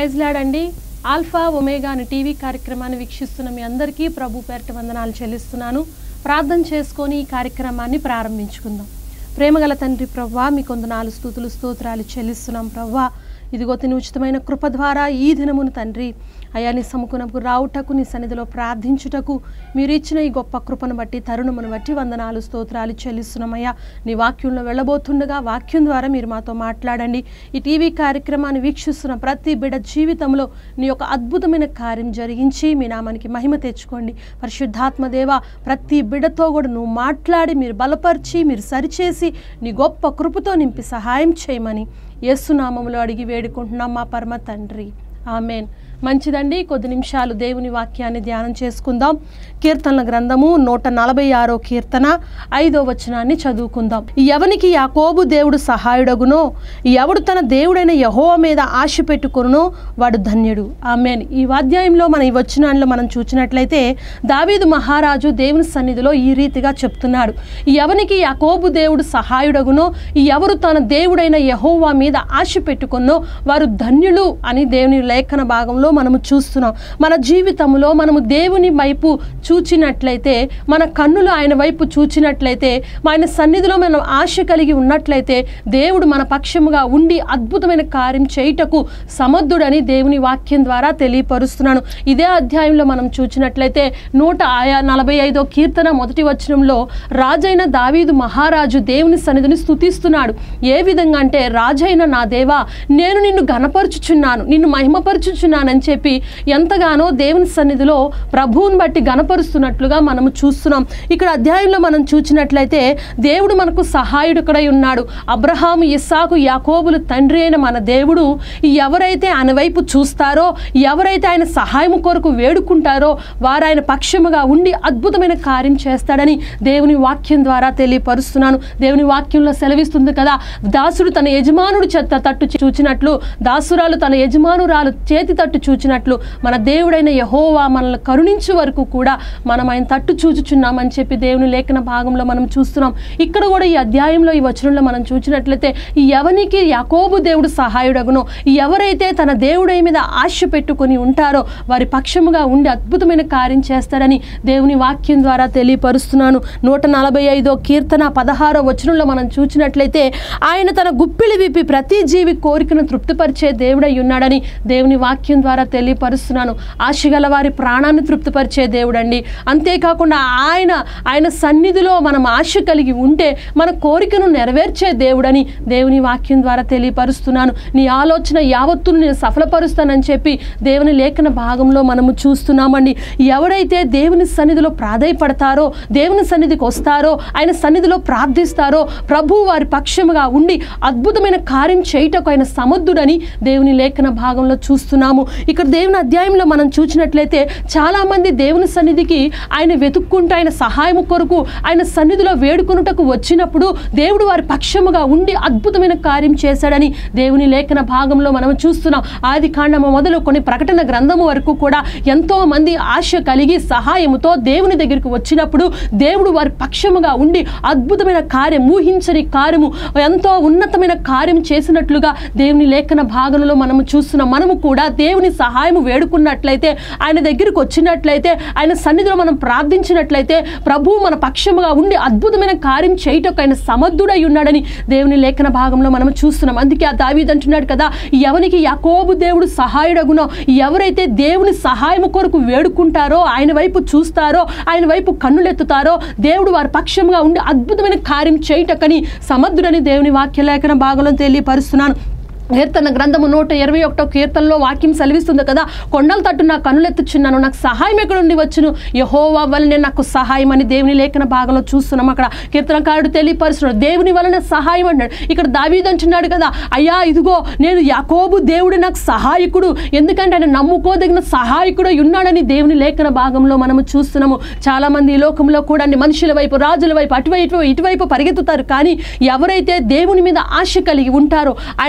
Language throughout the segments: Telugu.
ప్రైజ్ లాడండి ఆల్ఫా ఒమేగా అనే టీవీ కార్యక్రమాన్ని వీక్షిస్తున్న మీ అందరికీ ప్రభు పేరిట వందనాలు చెల్లిస్తున్నాను ప్రార్థన చేసుకొని ఈ కార్యక్రమాన్ని ప్రారంభించుకుందాం ప్రేమగల తండ్రి ప్రవ్వా మీ కొందనాలు స్థుతులు స్తోత్రాలు చెల్లిస్తున్నాం ప్రవ్వా ఇదిగో తిని ఉచితమైన కృప ద్వారా ఈ దినమును తండ్రి అయా నీ సముఖనకు రావుటకు నీ సన్నిధిలో ప్రార్థించుటకు మీరు ఇచ్చిన ఈ గొప్ప కృపను బట్టి తరుణమును బట్టి వందనాలు స్తోత్రాలు చెల్లిస్తున్నామయ్యా నీ వాక్యంలో వెళ్ళబోతుండగా వాక్యం ద్వారా మీరు మాతో మాట్లాడండి ఈ టీవీ కార్యక్రమాన్ని వీక్షిస్తున్న ప్రతి బిడ్డ జీవితంలో నీ యొక్క అద్భుతమైన కార్యం జరిగించి మీ నామానికి మహిమ తెచ్చుకోండి పరిశుద్ధాత్మ దేవ ప్రతి బిడ్డతో కూడా నువ్వు మాట్లాడి మీరు బలపరిచి మీరు సరిచేసి నీ గొప్ప కృపతో నింపి సహాయం చేయమని యేసునామములో అడిగి వేడుకుంటున్నాం మా పరమ తండ్రి ఆమెన్ మంచిదండి కొద్ది నిమిషాలు దేవుని వాక్యాన్ని ధ్యానం చేసుకుందాం కీర్తనల గ్రంథము నూట నలభై ఆరో కీర్తన ఐదో వచనాన్ని చదువుకుందాం ఎవనికి యాకోబు దేవుడు సహాయుడగునో ఎవడు తన దేవుడైన యహోవ మీద ఆశ పెట్టుకునో వాడు ధన్యుడు ఆమెన్ ఈ వాధ్యాయంలో మన ఈ వచనాల్లో మనం చూసినట్లయితే దావీదు మహారాజు దేవుని సన్నిధిలో ఈ రీతిగా చెప్తున్నాడు ఎవనికి యాకోబు దేవుడు సహాయుడగునో ఎవరు తన దేవుడైన యహోవా మీద ఆశ పెట్టుకున్నో వారు ధన్యులు అని దేవుని లేఖన భాగంలో మనము చూస్తున్నాం మన జీవితంలో మనము దేవుని వైపు చూచినట్లయితే మన కన్నులు ఆయన వైపు చూచినట్లయితే ఆయన సన్నిధిలో మనం ఆశ కలిగి ఉన్నట్లయితే దేవుడు మన పక్షముగా ఉండి అద్భుతమైన కార్యం చేయుటకు సమర్థుడని దేవుని వాక్యం ద్వారా తెలియపరుస్తున్నాను ఇదే అధ్యాయంలో మనం చూచినట్లయితే నూట ఆయా నలభై ఐదో కీర్తన మొదటి వచనంలో రాజైన దావీదు మహారాజు దేవుని సన్నిధిని స్తుతిస్తున్నాడు ఏ విధంగా అంటే రాజైన నా దేవా నేను నిన్ను గణపరుచుచున్నాను నిన్ను మహిమపరుచుచున్నానని చెప్పి ఎంతగానో దేవుని సన్నిధిలో ప్రభువుని బట్టి గణపరుస్తున్నట్లుగా మనము చూస్తున్నాం ఇక్కడ అధ్యాయంలో మనం చూసినట్లయితే దేవుడు మనకు సహాయుడుకడై ఉన్నాడు అబ్రహాము ఇస్సాకు యాకోబులు తండ్రి అయిన మన దేవుడు ఎవరైతే ఆయన వైపు చూస్తారో ఎవరైతే ఆయన సహాయం కొరకు వేడుకుంటారో వారు ఆయన పక్షముగా ఉండి అద్భుతమైన కార్యం చేస్తాడని దేవుని వాక్యం ద్వారా తెలియపరుస్తున్నాను దేవుని వాక్యంలో సెలవిస్తుంది కదా దాసుడు తన యజమానుడు చెత్త తట్టు చూచినట్లు దాసురాలు తన యజమానురాలు చేతి తట్టు చూచినట్లు మన దేవుడైన యహోవా మనల్ని కరుణించే వరకు కూడా మనం ఆయన తట్టు చూచుచున్నామని చెప్పి దేవుని లేఖన భాగంలో మనం చూస్తున్నాం ఇక్కడ కూడా ఈ అధ్యాయంలో ఈ వచనంలో మనం చూసినట్లయితే ఎవనికి యాకోబు దేవుడు సహాయుడగునో ఎవరైతే తన దేవుడి మీద ఆశ పెట్టుకొని ఉంటారో వారి పక్షముగా ఉండి అద్భుతమైన కార్యం చేస్తాడని దేవుని వాక్యం ద్వారా తెలియపరుస్తున్నాను నూట నలభై ఐదో కీర్తన పదహారో వచనంలో మనం చూసినట్లయితే ఆయన తన గుప్పిలి విప్పి ప్రతి జీవి కోరికను తృప్తిపరిచే దేవుడై ఉన్నాడని దేవుని వాక్యం ద్వారా తెలియపరుస్తున్నాను ఆశగల వారి ప్రాణాన్ని తృప్తిపరిచే దేవుడండి అంతేకాకుండా ఆయన ఆయన సన్నిధిలో మనం ఆశ కలిగి ఉంటే మన కోరికను నెరవేర్చే దేవుడని దేవుని వాక్యం ద్వారా తెలియపరుస్తున్నాను నీ ఆలోచన యావత్తును నేను సఫలపరుస్తానని చెప్పి దేవుని లేఖన భాగంలో మనము చూస్తున్నామండి ఎవరైతే దేవుని సన్నిధిలో ప్రాధాయపడతారో దేవుని సన్నిధికి వస్తారో ఆయన సన్నిధిలో ప్రార్థిస్తారో ప్రభు వారి పక్షముగా ఉండి అద్భుతమైన కార్యం చేయుటకు ఆయన సమర్థుడని దేవుని లేఖన భాగంలో చూస్తున్నాము ఇక్కడ దేవుని అధ్యాయంలో మనం చూసినట్లయితే చాలామంది దేవుని సన్నిధికి ఆయన వెతుక్కుంటూ ఆయన సహాయం కొరకు ఆయన సన్నిధిలో వేడుకొనుటకు వచ్చినప్పుడు దేవుడు వారి పక్షముగా ఉండి అద్భుతమైన కార్యం చేశాడని దేవుని లేఖన భాగంలో మనం చూస్తున్నాం ఆది కాండము మొదలు కొన్ని ప్రకటన గ్రంథము వరకు కూడా ఎంతో మంది ఆశ కలిగి సహాయముతో దేవుని దగ్గరికి వచ్చినప్పుడు దేవుడు వారి పక్షముగా ఉండి అద్భుతమైన కార్యం ఊహించని కార్యము ఎంతో ఉన్నతమైన కార్యం చేసినట్లుగా దేవుని లేఖన భాగంలో మనము చూస్తున్నాం మనము కూడా దేవుని సహాయం వేడుకున్నట్లయితే ఆయన దగ్గరికి వచ్చినట్లయితే ఆయన సన్నిధిలో మనం ప్రార్థించినట్లయితే ప్రభు మన పక్షముగా ఉండి అద్భుతమైన కార్యం చేయటకు ఆయన సమర్థుడై ఉన్నాడని దేవుని లేఖన భాగంలో మనం చూస్తున్నాం అందుకే ఆ దావీద్ అంటున్నాడు కదా ఎవనికి యాకోబు దేవుడు సహాయుడగునో ఎవరైతే దేవుని సహాయం కొరకు వేడుకుంటారో ఆయన వైపు చూస్తారో ఆయన వైపు కన్నులెత్తుతారో దేవుడు వారి పక్షంగా ఉండి అద్భుతమైన కార్యం చేయటకని సమర్థుడని దేవుని వాక్య లేఖన భాగంలో తెలియపరుస్తున్నాను కీర్తన గ్రంథము నూట ఇరవై ఒకటో కీర్తనలో వాక్యం సెలవిస్తుంది కదా కొండల తట్టు నా కనులెత్తుచున్నాను నాకు సహాయం ఎక్కడ నుండి వచ్చును యహోవా వలనే నాకు సహాయం అని దేవుని లేఖన భాగంలో చూస్తున్నాం అక్కడ కీర్తనకారుడు తెలియపరుస్తున్నాడు దేవుని వలన సహాయం అన్నాడు ఇక్కడ దావీదు అంటున్నాడు కదా అయ్యా ఇదిగో నేను యాకోబు దేవుడు నాకు సహాయకుడు ఎందుకంటే ఆయన నమ్ముకోదగిన సహాయకుడు ఉన్నాడని దేవుని లేఖన భాగంలో మనము చూస్తున్నాము చాలా మంది ఈ లోకంలో కూడా అన్ని మనుషుల వైపు రాజుల వైపు అటువైపు ఇటువైపు పరిగెత్తుతారు కానీ ఎవరైతే దేవుని మీద ఆశ కలిగి ఉంటారో ఆయన దగ్గరకు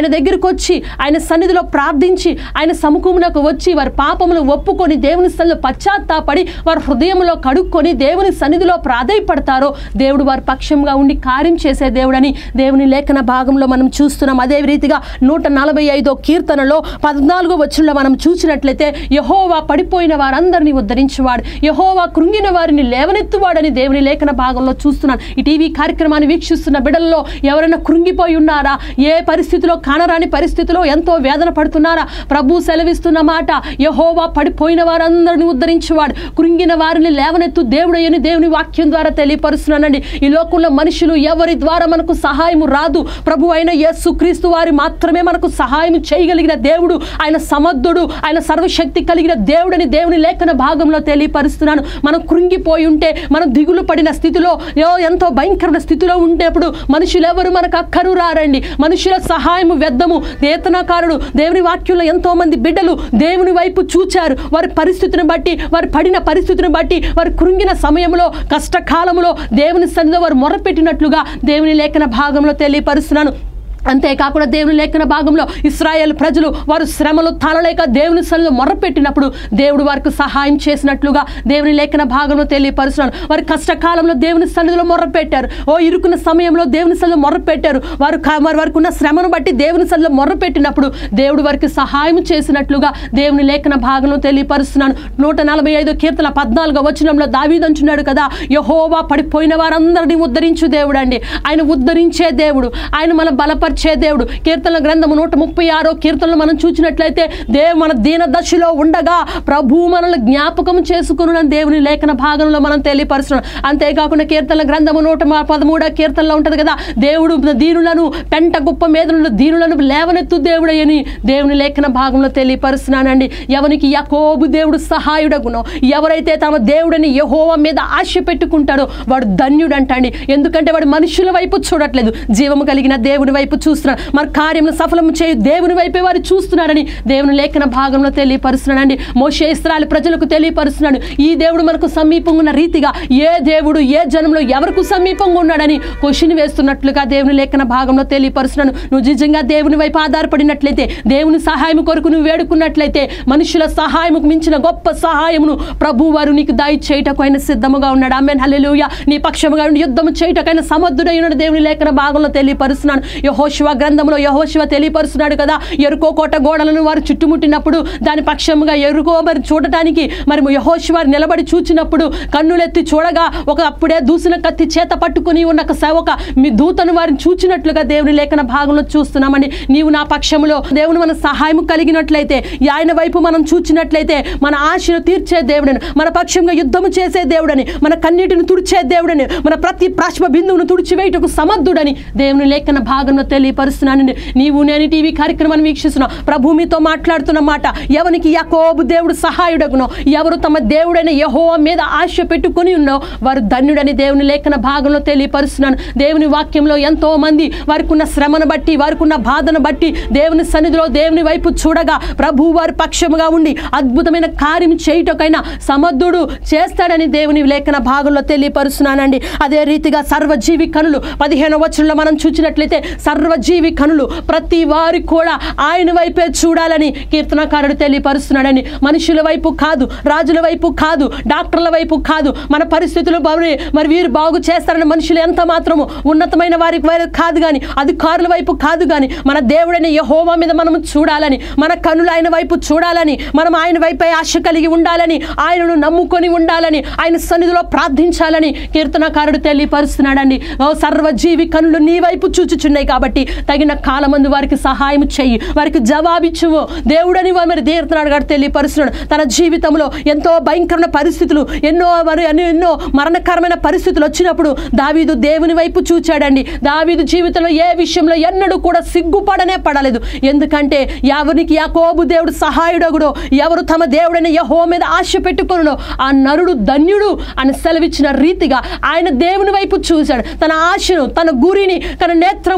దగ్గరకు వచ్చి ఆయన సన్నిధిలో ప్రార్థించి ఆయన సముఖమునకు వచ్చి వారి పాపములు ఒప్పుకొని దేవుని సన్నిధిలో పశ్చాత్తాపడి వారి హృదయంలో కడుక్కొని దేవుని సన్నిధిలో ప్రాధాయపడతారో దేవుడు వారి పక్షంగా ఉండి కార్యం చేసే దేవుడని దేవుని లేఖన భాగంలో మనం చూస్తున్నాం అదే రీతిగా నూట నలభై ఐదో కీర్తనలో పద్నాలుగో వచ్చంలో మనం చూసినట్లయితే యహోవా పడిపోయిన వారందరినీ ఉద్ధరించేవాడు యహోవా కృంగిన వారిని లేవనెత్తువాడని దేవుని లేఖన భాగంలో చూస్తున్నాను ఈ టీవీ కార్యక్రమాన్ని వీక్షిస్తున్న బిడ్డల్లో ఎవరైనా కృంగిపోయి ఉన్నారా ఏ పరిస్థితిలో కానరాని పరిస్థితిలో ఎంతో వేదన పడుతున్నారా ప్రభు సెలవిస్తున్న మాట యహోవా పడిపోయిన వారందరిని ఉద్ధరించేవాడు కృంగిన వారిని లేవనెత్తు దేవుడయ్యని దేవుని వాక్యం ద్వారా తెలియపరుస్తున్నానండి ఈ లోకంలో మనుషులు ఎవరి ద్వారా మనకు సహాయం రాదు ప్రభు అయిన యేసు క్రీస్తు వారి మాత్రమే మనకు సహాయం చేయగలిగిన దేవుడు ఆయన సమర్థుడు ఆయన సర్వశక్తి కలిగిన దేవుడని దేవుని లేఖన భాగంలో తెలియపరుస్తున్నాను మనం కృంగిపోయి ఉంటే మనం దిగులు పడిన స్థితిలో యో ఎంతో భయంకరమైన స్థితిలో ఉండేప్పుడు మనుషులు ఎవరు మనకు అక్కరు రారండి మనుషుల సహాయం వ్యర్థము వేతనకారుడు దేవుని వాక్యంలో ఎంతో మంది బిడ్డలు దేవుని వైపు చూచారు వారి పరిస్థితిని బట్టి వారి పడిన పరిస్థితిని బట్టి వారి కృంగిన సమయంలో కష్టకాలంలో దేవుని సన్నిధిలో వారు మొరపెట్టినట్లుగా దేవుని లేఖన భాగంలో తెలియపరుస్తున్నాను అంతేకాకుండా దేవుని లేఖన భాగంలో ఇస్రాయేల్ ప్రజలు వారు శ్రమలు తాళలేక దేవుని సన్నిధిలో మొర్రపెట్టినప్పుడు దేవుడు వారికి సహాయం చేసినట్లుగా దేవుని లేఖన భాగంలో తెలియపరుస్తున్నాను వారి కష్టకాలంలో దేవుని సన్నిధిలో మొర్రపెట్టారు ఓ ఇరుకున్న సమయంలో దేవుని సన్నిధిలో మొర్రపెట్టారు వారు కా- వారి వారికి ఉన్న శ్రమను బట్టి దేవుని సన్నిధిలో మొర్రపెట్టినప్పుడు దేవుడు వారికి సహాయం చేసినట్లుగా దేవుని లేఖన భాగంలో తెలియపరుస్తున్నాను నూట నలభై ఐదు కీర్తన పద్నాలుగో వచనంలో దావీదంచున్నాడు కదా యహోవా పడిపోయిన వారందరినీ ఉద్ధరించు దేవుడు అండి ఆయన ఉద్ధరించే దేవుడు ఆయన మన బలపరిచే దేవుడు కీర్తన గ్రంథము నూట ముప్పై ఆరో కీర్తనలు మనం చూసినట్లయితే దేవు మన దీన దశలో ఉండగా ప్రభు మనల్ని జ్ఞాపకం చేసుకున్న దేవుని లేఖన భాగంలో మనం తెలియపరుస్తున్నాం అంతేకాకుండా కీర్తన గ్రంథము నూట మ- పదమూడో కీర్తనలో ఉంటుంది కదా దేవుడు దీనులను పెంట గుప్ప మీద ఉన్న దీనులను లేవనెత్తు దేవుడని దేవుని లేఖన భాగంలో తెలియపరుస్తున్నానండి ఎవరికి యాకోబు దేవుడు సహాయుడగునో ఎవరైతే తమ దేవుడిని యహోవ మీద ఆశ పెట్టుకుంటాడో వాడు ధన్యుడు అంటండి ఎందుకంటే వాడు మనుషుల వైపు చూడట్లేదు జీవము కలిగిన దేవుని వైపు చూస్తున్నాడు మరి కార్యములు సఫలం చేయు దేవుని వైపే వారు చూస్తున్నాడని దేవుని లేఖన భాగంలో తెలియపరుస్తున్నాడండి మోషే ఇస్రాయల్ ప్రజలకు తెలియపరుస్తున్నాడు ఈ దేవుడు మనకు సమీపంగా ఉన్న రీతిగా ఏ దేవుడు ఏ జనంలో ఎవరికి సమీపంగా ఉన్నాడని క్వశ్చన్ వేస్తున్నట్లుగా దేవుని లేఖన భాగంలో తెలియపరుస్తున్నాను నువ్వు నిజంగా దేవుని వైపు ఆధారపడినట్లయితే దేవుని సహాయం కొరకు నువ్వు వేడుకున్నట్లయితే మనుషుల సహాయముకు మించిన గొప్ప సహాయమును ప్రభు వారు నీకు దాయి చేయటకు ఆయన సిద్ధముగా ఉన్నాడు ఆమెన్ హల్లెలూయా నీ పక్షముగా ఉండి యుద్ధము చేయటకైన సమర్థుడైన దేవుని లేఖన భాగంలో తెలియపరుస్తున్నాను యహోశివ గ్రంథంలో యహోశివ తెలియపరుస్తున్నాడు కదా ఎరుకో కోట గోడలను వారు చుట్టుముట్టినప్పుడు దాని పక్షముగా ఎరుకో మరి చూడటానికి మరి యహోశివ నిలబడి చూచినప్పుడు కన్నులెత్తి చూడగా ఒక అప్పుడే దూసిన కత్తి చేత పట్టుకుని ఉన్న ఒక సేవక మీ దూతను వారిని చూచినట్లుగా దేవుని లేఖన భాగంలో చూస్తున్నామండి నీవు నా పక్షములో దేవుని మన సహాయం కలిగినట్లయితే ఆయన వైపు మనం చూచినట్లయితే మన ఆశను తీర్చే దేవుడని మన పక్షంగా యుద్ధము చేసే దేవుడని మన కన్నీటిని తుడిచే దేవుడని మన ప్రతి ప్రాష్ప బిందువును తుడిచివేయటకు సమర్థుడని దేవుని లేఖన భాగంలో తెలియపరుస్తున్నానండి నీవు నేను టీవీ కార్యక్రమాన్ని వీక్షిస్తున్నా ప్రభు మీతో మాట్లాడుతున్న మాట ఎవరికి యాకోబు దేవుడు సహాయుడగునో ఎవరు తమ దేవుడైన యహోవ మీద ఆశ పెట్టుకొని ఉన్నో వారు ధన్యుడని దేవుని లేఖన భాగంలో తెలియపరుస్తున్నాను దేవుని వాక్యంలో ఎంతో మంది వారికి ఉన్న శ్రమను బట్టి వారికి ఉన్న బాధను బట్టి దేవుని సన్నిధిలో దేవుని వైపు చూడగా ప్రభు వారి పక్షముగా ఉండి అద్భుతమైన కార్యం చేయుటకైనా సమర్థుడు చేస్తాడని దేవుని లేఖన భాగంలో తెలియపరుస్తున్నానండి అదే రీతిగా సర్వజీవి కనులు పదిహేను వచనంలో మనం చూసినట్లయితే సర్వజీవి కనులు ప్రతి వారి కూడా ఆయన వైపే చూడాలని కీర్తనకారుడు తెలియపరుస్తున్నాడని మనుషుల వైపు కాదు రాజుల వైపు కాదు డాక్టర్ల వైపు కాదు మన పరిస్థితులు మరి మరి వీరు బాగు చేస్తారని మనుషులు ఎంత మాత్రము ఉన్నతమైన వారి వైపు కాదు కానీ అధికారుల వైపు కాదు కానీ మన దేవుడైన యహోవా మీద మనం చూడాలని మన కనులు ఆయన వైపు చూడాలని మనం ఆయన వైపే ఆశ కలిగి ఉండాలని ఆయనను నమ్ముకొని ఉండాలని ఆయన సన్నిధిలో ప్రార్థించాలని కీర్తనకారుడు తెలియపరుస్తున్నాడండి ఓ సర్వజీవి కనులు నీ వైపు చూచుచున్నాయి కాబట్టి తగిన కాలమందు వారికి సహాయం చెయ్యి వారికి జవాబిచ్చువు దేవుడని వారు మరి తీరుతున్నాడు కాబట్టి తెలియపరుస్తున్నాడు తన జీవితంలో ఎంతో భయంకరమైన పరిస్థితులు ఎన్నో మరి ఎన్నో ఎన్నో మరణకరమైన పరిస్థితులు వచ్చినప్పుడు దావీదు దేవుని వైపు చూచాడండి దావీదు జీవితంలో ఏ విషయంలో ఎన్నడూ కూడా సిగ్గుపడనే పడలేదు ఎందుకంటే ఎవరికి యాకోబు దేవుడు సహాయుడగుడో ఎవరు తమ దేవుడైన యహో మీద ఆశ పెట్టుకునో ఆ నరుడు ధన్యుడు అని సెలవిచ్చిన రీతిగా ఆయన దేవుని వైపు చూశాడు తన ఆశను తన గురిని తన నేత్రములు తన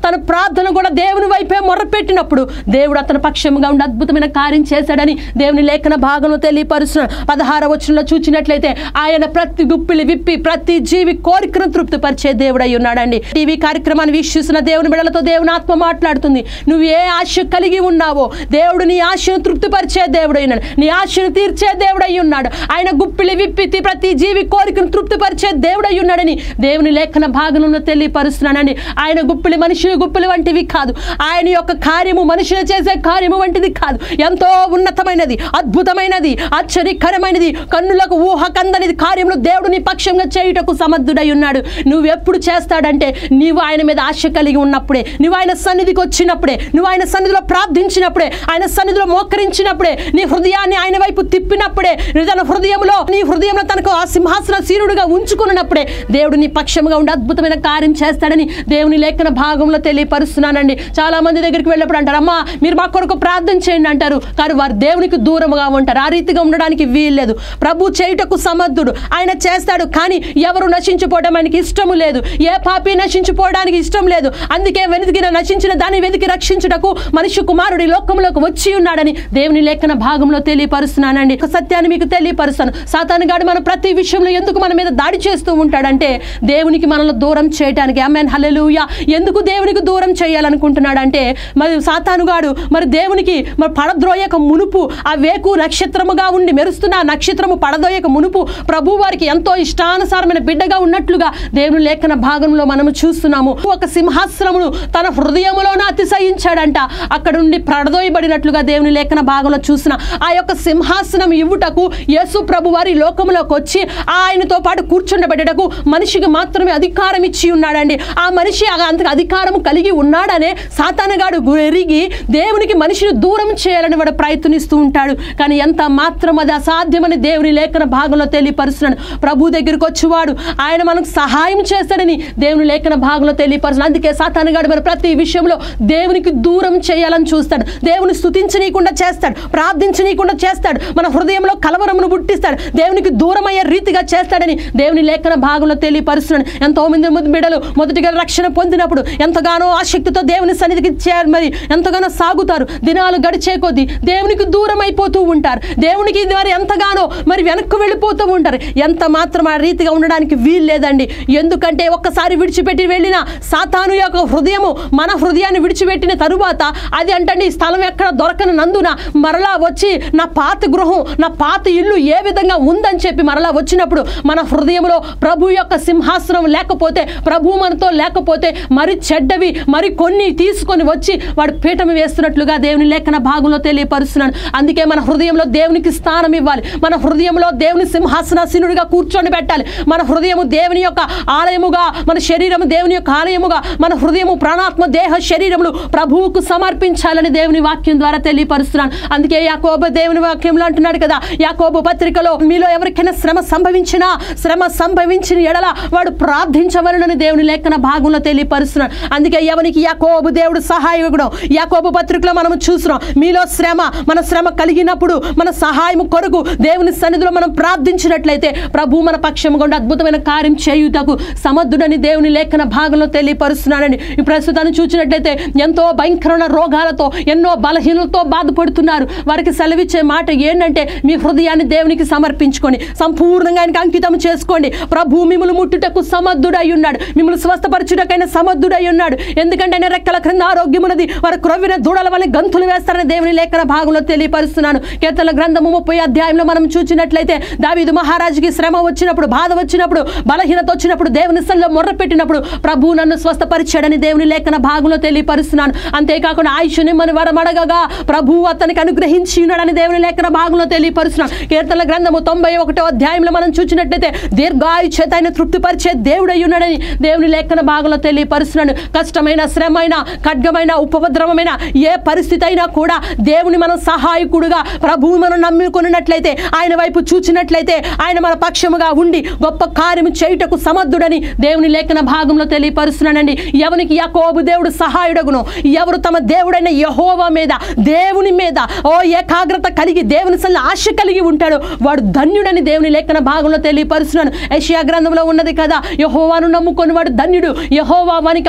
తన ప్రార్థన కూడా దేవుని వైపే మొర్రపెట్టినప్పుడు దేవుడు అతని పక్షంగా ఉండి అద్భుతమైన కార్యం చేశాడని దేవుని లేఖన భాగంలో తెలియపరుస్తున్నాడు పదహార వచనంలో చూచినట్లయితే ఆయన ప్రతి గుప్పిలి విప్పి ప్రతి జీవి కోరికను తృప్తిపరిచే దేవుడై ఉన్నాడండి టీవీ కార్యక్రమాన్ని వీక్షిస్తున్న దేవుని బిడలతో దేవుని ఆత్మ మాట్లాడుతుంది నువ్వు ఏ ఆశ కలిగి ఉన్నావో దేవుడు నీ ఆశను తృప్తిపరిచే దేవుడై ఉన్నాడు నీ ఆశను తీర్చే దేవుడై ఉన్నాడు ఆయన గుప్పిలి విప్పి తి- ప్రతి జీవి కోరికను తృప్తిపరిచే దేవుడై ఉన్నాడని దేవుని లేఖన భాగంలో తెలియపరుస్తున్నానండి ఆయన గుప్పిలి మనుషుల గుప్పిలి వంటివి కాదు ఆయన యొక్క కార్యము మనుషులు చేసే కార్యము వంటిది కాదు ఎంతో ఉన్నతమైనది అద్భుతమైనది ఆశ్చర్యకరమైనది కన్నులకు ఊహ కందనిది కార్యములు దేవుడు నీ పక్షంగా చేయుటకు సమర్థుడై ఉన్నాడు నువ్వు ఎప్పుడు చేస్తాడంటే నీవు ఆయన మీద ఆశ కలిగి ఉన్నప్పుడే నువ్వు ఆయన సన్నిధికి వచ్చినప్పుడే నువ్వు ఆయన సన్నిధిలో ప్రార్థించినప్పుడే ఆయన సన్నిధిలో మోకరించినప్పుడే నీ హృదయాన్ని ఆయన వైపు తిప్పినప్పుడే నీ తన హృదయంలో నీ హృదయంలో తనకు ఆ సింహాసన సీనుడుగా ఉంచుకున్నప్పుడే దేవుడు నీ పక్షంగా ఉండి అద్భుతమైన కార్యం చేస్తాడని దేవుని లేఖన భాగంలో తెలియపరుస్తున్నానండి చాలా మంది దగ్గరికి వెళ్ళినప్పుడు అంటారు అమ్మా మీరు మా కొరకు ప్రార్థన చేయండి అంటారు కానీ వారు దేవునికి దూరంగా ఉంటారు ఆ రీతిగా ఉండడానికి వీల్లేదు ప్రభు చేయుటకు సమర్థుడు ఆయన చేస్తాడు కానీ ఎవరు నశించిపోవడం ఆయనకి ఇష్టము లేదు ఏ పాపి నశించిపోవడానికి ఇష్టం లేదు అందుకే వెతికిన నశించిన దాన్ని వెతికి రక్షించుటకు మనిషి కుమారుడి లోకంలోకి వచ్చి ఉన్నాడని దేవుని లేఖన భాగంలో తెలియపరుస్తున్నానండి ఒక సత్యాన్ని మీకు తెలియపరుస్తాను సాతాను గాడు మన ప్రతి విషయంలో ఎందుకు మన మీద దాడి చేస్తూ ఉంటాడంటే దేవునికి మనల్ని దూరం చేయడానికి ఆమెన్ హల్లెలూయా ఎందుకు దేవునికి దూరం చేయాలనుకుంటున్నాడంటే మరి సాతానుగాడు మరి దేవునికి మరి పడద్రోయక మునుపు ఆ వేకు నక్షత్రముగా ఉండి మెరుస్తున్న ఆ నక్షత్రము పడదోయక మునుపు ప్రభు వారికి ఎంతో ఇష్టానుసారమైన బిడ్డగా ఉన్నట్లుగా దేవుని లేఖన భాగంలో మనము చూస్తున్నాము ఒక సింహాసనమును తన హృదయములోన అతిశయించాడంట అక్కడ నుండి పడదోయబడినట్లుగా దేవుని లేఖన భాగంలో చూసిన ఆ యొక్క సింహాసనం ఇవ్వుటకు యేసు ప్రభు వారి లోకములోకి వచ్చి ఆయనతో పాటు కూర్చుండబెట్టటకు మనిషికి మాత్రమే అధికారం ఇచ్చి ఉన్నాడండి ఆ మనిషి ఆ అంత అధికారం కలిగి ఉన్నాడనే సాతానగాడు ఎరిగి దేవునికి మనిషిని దూరం చేయాలని వాడు ప్రయత్నిస్తూ ఉంటాడు కానీ ఎంత మాత్రం అది అసాధ్యమని దేవుని లేఖన భాగంలో తెలియపరుస్తున్నాడు ప్రభు దగ్గరికి వచ్చేవాడు ఆయన మనకు సహాయం చేస్తాడని దేవుని లేఖన భాగంలో తెలియపరుస్తున్నాడు అందుకే సాతానగాడు మన ప్రతి విషయంలో దేవునికి దూరం చేయాలని చూస్తాడు దేవుని స్థుతించనీయకుండా చేస్తాడు ప్రార్థించనీయకుండా చేస్తాడు మన హృదయంలో కలవరమును పుట్టిస్తాడు దేవునికి దూరమయ్యే రీతిగా చేస్తాడని దేవుని లేఖన భాగంలో తెలియపరుస్తున్నాడు ఎంతో మంది ముద్దు బిడ్డలు మొదటిగా రక్షణ పొందినప్పుడు ఎంతగానో ఆసక్తితో దేవుని సన్నిధికి చేరు మరి ఎంతగానో సాగుతారు దినాలు గడిచే కొద్దీ దేవునికి దూరం అయిపోతూ ఉంటారు దేవునికి వారు ఎంతగానో మరి వెనక్కు వెళ్ళిపోతూ ఉంటారు ఎంత మాత్రం ఆ రీతిగా ఉండడానికి వీలు లేదండి ఎందుకంటే ఒక్కసారి విడిచిపెట్టి వెళ్ళిన సాతాను యొక్క హృదయము మన హృదయాన్ని విడిచిపెట్టిన తరువాత అది అంటండి ఈ స్థలం ఎక్కడ దొరకని నందున మరలా వచ్చి నా పాత గృహం నా పాత ఇల్లు ఏ విధంగా ఉందని చెప్పి మరలా వచ్చినప్పుడు మన హృదయంలో ప్రభు యొక్క సింహాసనం లేకపోతే ప్రభు మనతో లేకపోతే మరి చెడ్డవి మరి కొన్ని తీసుకొని వచ్చి వాడు పీఠం వేస్తున్నట్లుగా దేవుని లేఖన భాగంలో తెలియపరుస్తున్నాడు అందుకే మన హృదయంలో దేవునికి స్థానం ఇవ్వాలి మన హృదయంలో దేవుని సింహాసనాసీనుడిగా కూర్చొని పెట్టాలి మన హృదయము దేవుని యొక్క ఆలయముగా మన శరీరము దేవుని యొక్క ఆలయముగా మన హృదయము ప్రాణాత్మ దేహ శరీరములు ప్రభువుకు సమర్పించాలని దేవుని వాక్యం ద్వారా తెలియపరుస్తున్నాను అందుకే యాకోబు దేవుని వాక్యంలో అంటున్నాడు కదా యాకోబు పత్రికలో మీలో ఎవరికైనా శ్రమ సంభవించినా శ్రమ సంభవించిన ఎడల వాడు ప్రార్థించవలనని దేవుని లేఖన భాగంలో తెలియపరుస్తున్నాడు అందుకే ఎవరికి యాకోబు దేవుడు సహాయకుడు యాకోబు పత్రికలో మనం చూస్తున్నాం మీలో శ్రమ మన శ్రమ కలిగినప్పుడు మన సహాయం కొరకు దేవుని సన్నిధిలో మనం ప్రార్థించినట్లయితే ప్రభు మన పక్షం గుండా అద్భుతమైన కార్యం చేయుటకు సమర్థుడని దేవుని లేఖన భాగంలో తెలియపరుస్తున్నాడని ఈ ప్రస్తుతాన్ని చూసినట్లయితే ఎంతో భయంకరమైన రోగాలతో ఎన్నో బలహీనలతో బాధపడుతున్నారు వారికి సెలవిచ్చే మాట ఏంటంటే మీ హృదయాన్ని దేవునికి సమర్పించుకొని సంపూర్ణంగా ఆయనకి అంకితం చేసుకోండి ప్రభు మిమ్మల్ని ముట్టుటకు సమర్థుడై ఉన్నాడు మిమ్మల్ని స్వస్థపరచుటకైనా సమర్థుడై ఉన్నాడు ఎందుకంటే ఆయన రెక్కల క్రింద ఆరోగ్యం ఉన్నది వారి క్రొవ్విన దూడల వల్ల గంతులు వేస్తారని దేవుని లేఖన భాగంలో తెలియపరుస్తున్నాను కీర్తన గ్రంథము ముప్పై అధ్యాయంలో మనం చూసినట్లయితే దావీదు మహారాజుకి శ్రమ వచ్చినప్పుడు బాధ వచ్చినప్పుడు బలహీనత వచ్చినప్పుడు దేవుని సన్నిధిలో మొర్ర పెట్టినప్పుడు ప్రభు నన్ను స్వస్థపరిచాడని దేవుని లేఖన భాగంలో తెలియపరుస్తున్నాను అంతేకాకుండా ఆయుష్ నిమ్మని వరమడగగా ప్రభు అతనికి అనుగ్రహించి ఉన్నాడని దేవుని లేఖన భాగంలో తెలియపరుస్తున్నాను కీర్తన గ్రంథము తొంభై ఒకటో అధ్యాయంలో మనం చూసినట్లయితే దీర్ఘాయు చేత ఆయన తృప్తిపరిచే దేవుడై ఉన్నాడని దేవుని లేఖన భాగంలో తెలియపరుస్తున్నాడు కష్టమైన శ్రమైన ఖడ్గమైన ఉపద్రవమైన ఏ పరిస్థితి అయినా కూడా దేవుని మనం సహాయకుడుగా ప్రభువు మనం నమ్ముకున్నట్లయితే ఆయన వైపు చూచినట్లయితే ఆయన మన పక్షముగా ఉండి గొప్ప కార్యము చేయుటకు సమర్థుడని దేవుని లేఖన భాగంలో తెలియపరుస్తున్నానండి ఎవరికి యాకోబు దేవుడు సహాయుడగును ఎవరు తమ దేవుడైన యహోవా మీద దేవుని మీద ఓ ఏకాగ్రత కలిగి దేవుని సల్లి ఆశ కలిగి ఉంటాడు వాడు ధన్యుడని దేవుని లేఖన భాగంలో తెలియపరుస్తున్నాను యెషయా గ్రంథంలో ఉన్నది కదా యహోవాను నమ్ముకొని వాడు ధన్యుడు యహోవా వానికి ఆశ్రయం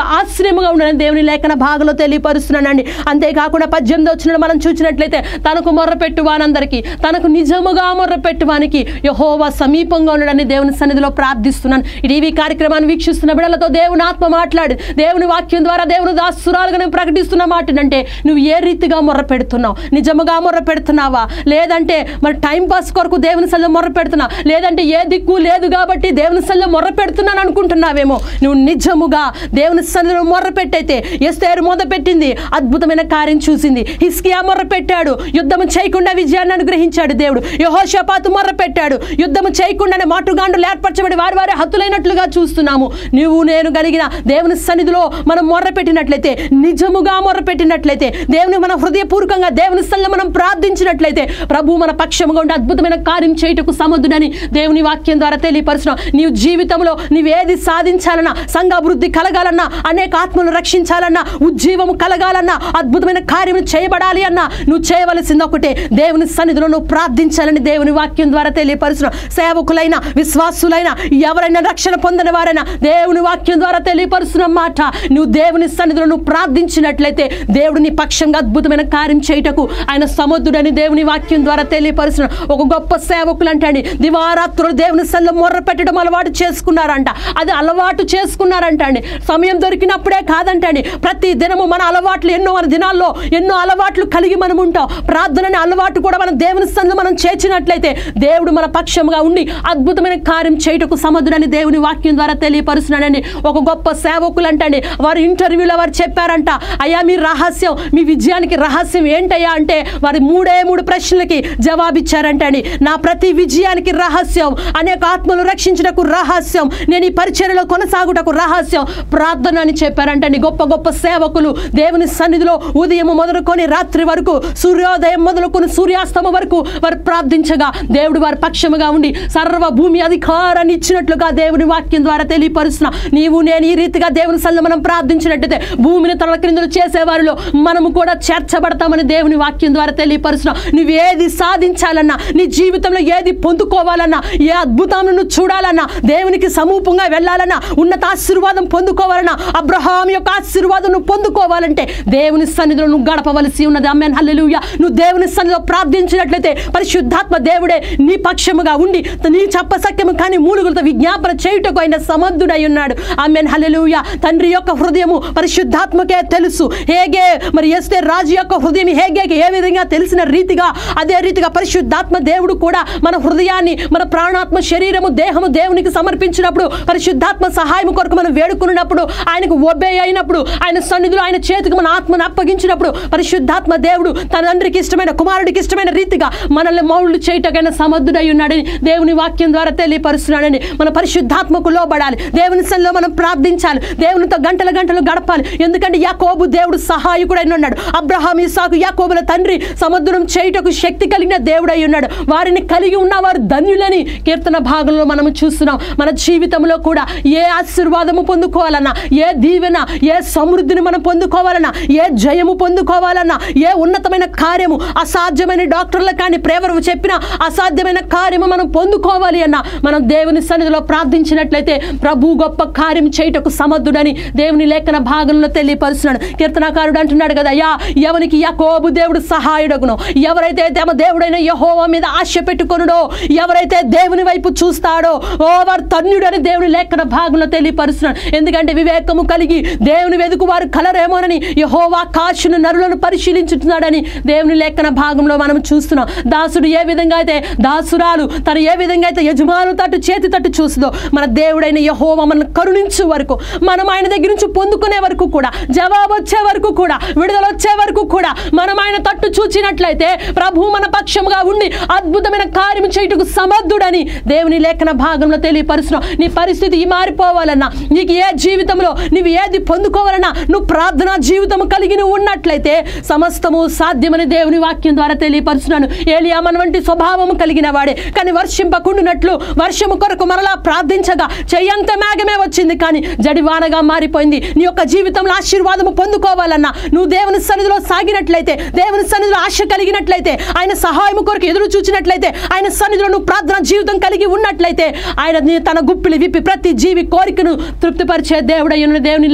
ధైర్యముగా ఉండని దేవుని లేఖన భాగంలో తెలియపరుస్తున్నానండి అంతేకాకుండా పద్దెనిమిది వచ్చిన మనం చూసినట్లయితే తనకు మొర్రపెట్టు వానందరికీ తనకు నిజముగా మొర్రపెట్టు వానికి యహోవా సమీపంగా ఉండడాన్ని దేవుని సన్నిధిలో ప్రార్థిస్తున్నాను ఈ టీవీ కార్యక్రమాన్ని వీక్షిస్తున్న బిడలతో దేవుని ఆత్మ మాట్లాడి దేవుని వాక్యం ద్వారా దేవుని దాసురాలుగా నేను ప్రకటిస్తున్న మాట ఏంటంటే నువ్వు ఏ రీతిగా మొర్ర పెడుతున్నావు నిజముగా మొర్ర పెడుతున్నావా లేదంటే మరి టైం పాస్ కొరకు దేవుని సన్నిధిలో మొర్ర పెడుతున్నా లేదంటే ఏ దిక్కు లేదు కాబట్టి దేవుని సన్నిధిలో మొర్ర పెడుతున్నాను అనుకుంటున్నావేమో నువ్వు నిజముగా దేవుని సన్నిధిలో మొర్ర పెట్టయితే ఎస్తేరు మొద పెట్టింది అద్భుతమైన కార్యం చూసింది హిస్కియా మొర్ర పెట్టాడు యుద్ధము చేయకుండా విజయాన్ని అనుగ్రహించాడు దేవుడు యహోషపాతు మొర్ర పెట్టాడు యుద్ధము చేయకుండానే మాటుగాండులు ఏర్పరచబడి వారి వారి హతులైనట్లుగా చూస్తున్నాము నువ్వు నేను కలిగిన దేవుని సన్నిధిలో మనం మొర్ర పెట్టినట్లయితే నిజముగా మొర్ర పెట్టినట్లయితే దేవుని మన హృదయపూర్వకంగా దేవుని సన్నిధిలో మనం ప్రార్థించినట్లయితే ప్రభు మన పక్షముగా ఉండి అద్భుతమైన కార్యం చేయుటకు సమర్థుడని దేవుని వాక్యం ద్వారా తెలియపరుచిన నీవు జీవితంలో నీవేది సాధించాలన్నా సంఘ అభివృద్ధి కలగాలన్నా అనేక ఆత్మలు రక్షించాలన్నా ఉజ్జీవము కలగాలన్నా అద్భుతమైన కార్యం చేయబడాలి అన్నా నువ్వు చేయవలసింది ఒకటే దేవుని సన్నిధిలో నువ్వు ప్రార్థించాలని దేవుని వాక్యం ద్వారా తెలియపరుచిన సేవకులైన విశ్వాసులైన ఎవరైనా రక్షణ పొందిన వారైనా దేవుని వాక్యం ద్వారా తెలియపరుస్తున్న మాట నువ్వు దేవుని సన్నిధిలో నువ్వు ప్రార్థించినట్లయితే దేవుడు నీ పక్షంగా అద్భుతమైన కార్యం చేయుటకు ఆయన సముద్రుడని దేవుని వాక్యం ద్వారా తెలియపరుచిన ఒక గొప్ప సేవకులు అంటండి దివారాత్రులు దేవుని సన్నిధిలో మొర్ర పెట్టడం అలవాటు చేసుకున్నారంట అది అలవాటు చేసుకున్నారంట అండి సమయం దొరికినప్పుడే కాదంటండి ప్రతి దినము మన అలవాట్లు ఎన్నో మన దినాల్లో ఎన్నో అలవాట్లు కలిగి మనం ఉంటాం ప్రార్థన అలవాటు కూడా మనం దేవుని సన్నిధిలో మనం చేర్చినట్లయితే దేవుడు మన పక్షంగా ఉండి అద్భుతమైన కార్యం చేయుటకు సమర్థుడని దేవుని వాక్యం ద్వారా తెలియపరుస్తున్నాడని ఒక గొప్ప సేవకులు అంటండి వారు ఇంటర్వ్యూలో వారు చెప్పారంట అయ్యా మీ రహస్యం మీ విజయానికి రహస్యం ఏంటయ్యా అంటే వారి మూడే మూడు ప్రశ్నలకి జవాబిచ్చారంటండి నా ప్రతి విజయానికి రహస్యం అనేక ఆత్మలు రక్షించుటకు రహస్యం నేను ఈ పరిచర్యలో కొనసాగుటకు రహస్యం ప్రార్థన అని చెప్పారంటండి గొప్ప గొప్ప సేవకులు దేవుని సన్నిధిలో ఉదయం మొదలుకొని రాత్రి వరకు సూర్యోదయం మొదలుకొని సూర్యాస్తమం వరకు వారు ప్రార్థించగా దేవుడు వారి పక్షముగా ఉండి సర్వ భూమి అధికారాన్ని ఇచ్చినట్లుగా దేవుని వాక్యం ద్వారా తెలియపరుస్తున్న నీవు నేను ఈ రీతిగా దేవుని సన్నిధిలో మనం ప్రార్థించినట్టయితే భూమిని తల క్రిందలు చేసేవారిలో మనము కూడా చేర్చబడతామని దేవుని వాక్యం ద్వారా తెలియపరుస్తున్న నువ్వు ఏది సాధించాలన్నా నీ జీవితంలో ఏది పొందుకోవాలన్నా ఏ అద్భుతాలను నువ్వు చూడాలన్నా దేవునికి సమూపంగా వెళ్ళాలన్నా ఉన్నత ఆశీర్వాదం పొందుకోవాలన్నా అబ్రహాం యొక్క ఆశీర్వాదం నువ్వు పొందుకోవాలంటే దేవుని సన్నిధిలో నువ్వు గడపవలసి ఉన్నది అమ్మాన్ హల్లెలూయ నువ్వు దేవుని సన్నిధిలో ప్రార్థించినట్లయితే పరిశుద్ధాత్మ దేవుడే నీ పక్షముగా ఉండి నీ చెప్పసక్యము కానీ మూలుగులతో విజ్ఞాపన చేయుటకు ఆయన సమర్థుడై ఉన్నాడు ఆమెన్ హల్లెలూయ తండ్రి యొక్క హృదయము పరిశుద్ధాత్మకే తెలుసు హేగే మరి ఎస్తే రాజు యొక్క హృదయం హేగేకి ఏ విధంగా తెలిసిన రీతిగా అదే రీతిగా పరిశుద్ధాత్మ దేవుడు కూడా మన హృదయాన్ని మన ప్రాణాత్మ శరీరము దేహము దేవునికి సమర్పించినప్పుడు పరిశుద్ధాత్మ సహాయం కొరకు మనం వేడుకున్నప్పుడు ఆయనకు ఒబే అయినప్పుడు ఆయన సన్నిధిలో ఆయన చేతికి మన ఆత్మను అప్పగించినప్పుడు పరిశుద్ధాత్మ దేవుడు తన తండ్రికి ఇష్టమైన కుమారుడికి ఇష్టమైన రీతిగా మనల్ని మౌళ్ళు చేయటకైనా సమర్థుడై ఉన్నాడని దేవుని వాక్యం ద్వారా తెలియపరుస్తున్నాడని మన పరిశుద్ధాత్మకు లోబడాలి దేవుని సన్నిలో మనం ప్రార్థించాలి దేవునితో గంటల గంటలు గడపాలి ఎందుకంటే యాకోబు దేవుడు సహాయకుడైన ఉన్నాడు అబ్రహాం ఇసాకు యాకోబుల తండ్రి సముద్రం చేయుటకు శక్తి కలిగిన దేవుడై ఉన్నాడు వారిని కలిగి ఉన్న వారు ధన్యులని కీర్తన భాగంలో మనం చూస్తున్నాం మన జీవితంలో కూడా ఏ ఆశీర్వాదము పొందుకోవాలన్నా ఏ దీవెన ఏ సమృద్ధిని మనం పొందుకోవాలన్నా ఏ జయము పొందుకోవాలన్నా ఏ ఉన్నతమైన కార్యము అసాధ్యమైన డాక్టర్లు కానీ ప్రేమరు చెప్పిన అసాధ్యమైన కార్యము మనం పొందుకోవాలి అన్న మనం దేవుని సన్నిధిలో ప్రార్థించినట్లయితే ప్రభు గొప్ప కార్యం చేయుటకు సమర్థుడని దేవుని లేఖన భాగంలో తెలియపరుస్తున్నాడు కీర్తనాకారుడు అంటున్నాడు కదా అయ్యా ఎవరికి యాకోబు దేవుడు సహాయుడగునో ఎవరైతే తమ దేవుడైన యహోవా మీద ఆశ పెట్టుకొనుడో ఎవరైతే దేవుని వైపు చూస్తాడో ఓ వారు తన్యుడని దేవుని లేఖన భాగంలో తెలియపరుస్తున్నాడు ఎందుకంటే వివేకము కలిగి దేవుని వెతుకు వారు కలరేమోనని యహోవా కాశును నరులను పరిశీలించుతున్నాడని దేవుని లేఖన భాగంలో మనం చూస్తున్నాం దాసుడు ఏ విధంగా అయితే దాసురాలు తను ఏ విధంగా అయితే యజమాను తట్టు చేతి తట్టు చూస్తుందో మన దేవుడైన యహోవా మనల్ని కరుణించు వరకు మనం ఆయన దగ్గర నుంచి పొందుకునే వరకు కూడా జవాబు వచ్చే వరకు కూడా విడుదల వచ్చే వరకు కూడా మనం ఆయన తట్టు చూచినట్లయితే ప్రభు మన పక్షముగా ఉండి అద్భుతమైన కార్యం చేయుటకు సమర్థుడని దేవుని లేఖన భాగంలో తెలియపరుస్తున్నాం నీ పరిస్థితి ఈ మారిపోవాలన్నా నీకు ఏ జీవితంలో నువ్వు ఏది పొందుకోవాలన్నా నువ్వు ప్రార్థనా జీవితం కలిగి నువ్వు ఉన్నట్లయితే సమస్తము సాధ్యమని దేవుని వాక్యం ద్వారా తెలియపరుస్తున్నాను ఏలియామన్ వంటి స్వభావము కలిగిన వాడే కానీ వర్షింపకుండునట్లు వర్షము కొరకు మరలా ప్రార్థించగా చెయ్యంత మేఘమే వచ్చింది కానీ జడివానగా మారిపోయింది నీ యొక్క జీవితంలో ఆశీర్వాదము పొందుకోవాలన్నా నువ్వు దేవుని సన్నిధిలో సాగినట్లయితే దేవుని సన్నిధిలో ఆశ కలిగినట్లయితే ఆయన సహాయము కొరకు ఎదురు చూచినట్లయితే ఆయన సన్నిధిలో నువ్వు ప్రార్థన జీవితం కలిగి ఉన్నట్లయితే ఆయన నీ తన గుప్పిలి విప్పి ప్రతి జీవి కోరికను తృప్తిపరిచే దేవుడయ్యున్న దేవుని